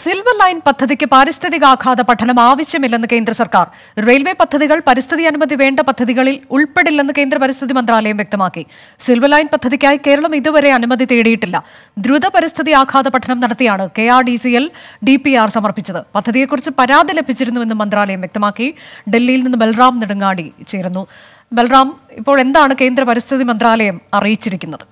silver line പദ്ധതിക്ക് പാരിസ്ഥിതികാഘാത പഠനം ആവശ്യമില്ലെന്ന് കേന്ദ്ര സർക്കാർ റെയിൽവേ പദ്ധതികൾ പരിസ്ഥിതി അനുമതി വേണ്ട പദ്ധതികളിൽ ഉൾപ്പെടില്ലെന്ന് കേന്ദ്ര പരിസ്ഥിതി മന്ത്രാലയം വ്യക്തമാക്കി സിൽവർ ലൈൻ പദ്ധതിക്കായി കേരളം ഇതുവരെ അനുമതി തേടിയിട്ടില്ല ദ്രുത പരിസ്ഥിതി ആഘാത പഠനം നടത്തിയാണ് K R D C L D P R സമർപ്പിച്ചത് പദ്ധതിയെക്കുറിച്ച് പരാതി ലഭിച്ചിരുന്നുവെന്ന് മന്ത്രാലയം വ്യക്തമാക്കി ഡൽഹിയിൽ നിന്ന് ബൽറാം നെടുങ്ങാടി ചേരുന്നു ബൽറാം ഇപ്പോൾ എന്താണ് കേന്ദ്ര പരിസ്ഥിതി മന്ത്രാലയം അറിയിച്ചിരിക്കുന്നത്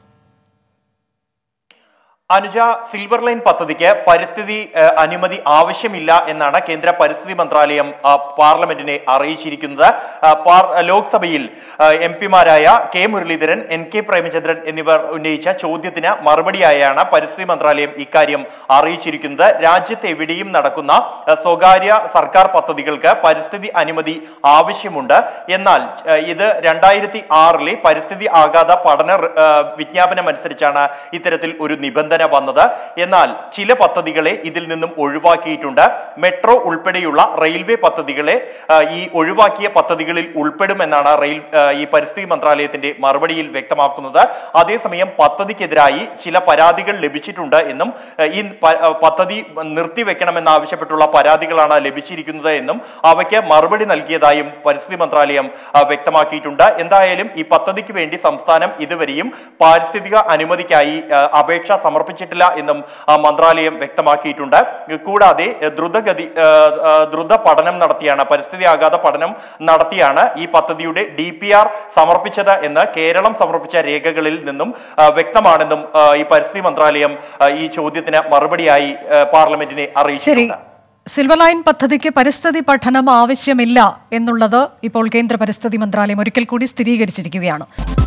അനുജ സിൽവർ ലൈൻ പദ്ധതിക്ക് പരിസ്ഥിതി ഏഹ്, അനുമതി ആവശ്യമില്ല എന്നാണ് കേന്ദ്ര പരിസ്ഥിതി മന്ത്രാലയം ആ, പാർലമെന്റിനെ അറിയിച്ചിരിക്കുന്നത് ആ, പാർ- ലോക്സഭയിൽ എം പിമാരായ K Muraleedharan N K Premachandran എന്നിവർ ഉന്നയിച്ച ചോദ്യത്തിന് മറുപടിയായാണ് പരിസ്ഥിതി മന്ത്രാലയം ഇക്കാര്യം അറിയിച്ചിരിക്കുന്നത് രാജ്യത്ത് എവിടെയും നടക്കുന്ന ആ, സ്വകാര്യ സർക്കാർ പദ്ധതികൾക്ക് പരിസ്ഥിതി അനുമതി ആവശ്യമുണ്ട് എന്നാൽ ആ, ഇത് രണ്ടായിരത്തി ആറിലെ പരിസ്ഥിതി ആഘാത പഠന ആ, വിജ്ഞാപനം അനുസരിച്ചാണ് ഇത്തരത്തിൽ ഒരു നിബന്ധന വന്നത് എന്നാൽ ചില പദ്ധതികളെ ഇതിൽ നിന്നും ഒഴിവാക്കിയിട്ടുണ്ട് മെട്രോ ഉൾപ്പെടെയുള്ള റെയിൽവേ പദ്ധതികളെ ആ, ഈ ഒഴിവാക്കിയ പദ്ധതികളിൽ ഉൾപ്പെടുമെന്നാണ് റെയിൽ ആ, ഈ പരിസ്ഥിതി മന്ത്രാലയത്തിന്റെ മറുപടിയിൽ വ്യക്തമാക്കുന്നത് അതേസമയം പദ്ധതിക്കെതിരായി ചില പരാതികൾ ലഭിച്ചിട്ടുണ്ട് എന്നും ആ, ഈ പ- ആ, പദ്ധതി നിർത്തിവെക്കണമെന്നാവശ്യപ്പെട്ടുള്ള പരാതികളാണ് ലഭിച്ചിരിക്കുന്നത് എന്നും അവയ്ക്ക് മറുപടി നൽകിയതായും പരിസ്ഥിതി മന്ത്രാലയം ആ, വ്യക്തമാക്കിയിട്ടുണ്ട് എന്തായാലും ഈ പദ്ധതിക്ക് വേണ്ടി സംസ്ഥാനം ഇതുവരെയും പാരിസ്ഥിതിക അനുമതിക്കായി ആ, അപേക്ഷ സമർപ്പിച്ചിട്ടില്ല എന്നും ആ, മന്ത്രാലയം വ്യക്തമാക്കിയിട്ടുണ്ട് കൂടാതെ ആ, ദ്രുതഗതി ആ, ആ, ദ്രുത പഠനം നടത്തിയാണ് പരിസ്ഥിതി ആഘാത പഠനം നടത്തിയാണ് ഈ പദ്ധതിയുടെ ഡി പി ആർ സമർപ്പിച്ചത് എന്ന് കേരളം സമർപ്പിച്ച രേഖകളിൽ നിന്നും ആ, വ്യക്തമാണെന്നും ആ, ഈ പരിസ്ഥിതി മന്ത്രാലയം ആ, ഈ ചോദ്യത്തിന് മറുപടിയായി ആ, പാർലമെന്റിനെ ശരി അറിയിച്ചിട്ടുണ്ട് സിൽവർ ലൈൻ പദ്ധതിക്ക് പരിസ്ഥിതി പഠനം ആവശ്യമില്ല എന്നുള്ളത് ഇപ്പോൾ കേന്ദ്ര പരിസ്ഥിതി മന്ത്രാലയം ഒരിക്കൽ കൂടി സ്ഥിരീകരിച്ചിരിക്കുകയാണ്